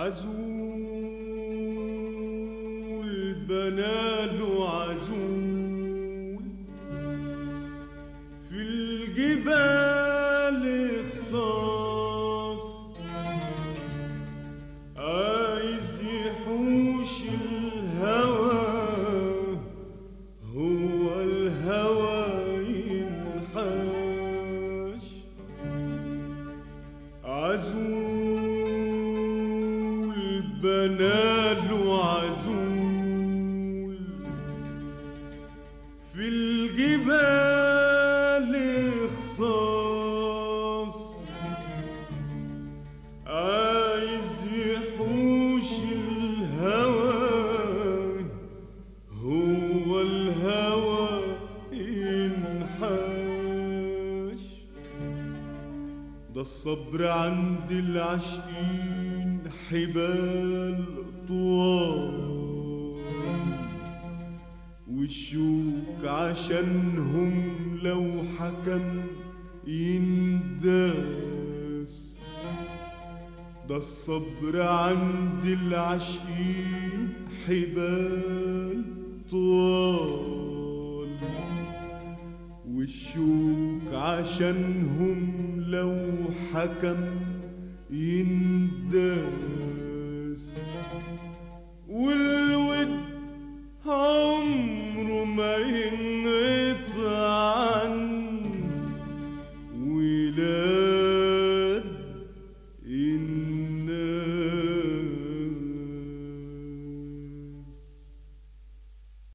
عزول بناله عزول في الجبال خصاص عايز يحوش الهوى هو الهوى ينحاش عزول بناله عزول في الجبال خصاص عايز يحوش الهوى هو الهوى ينحاش ده الصبر عند العاشقين حبال طوال والشوك عشانهم لو حكم ينداس ده الصبر عند العاشقين حبال طوال والشوك عشانهم لو حكم ينداس والود عمره ما ينقطع عنه ولا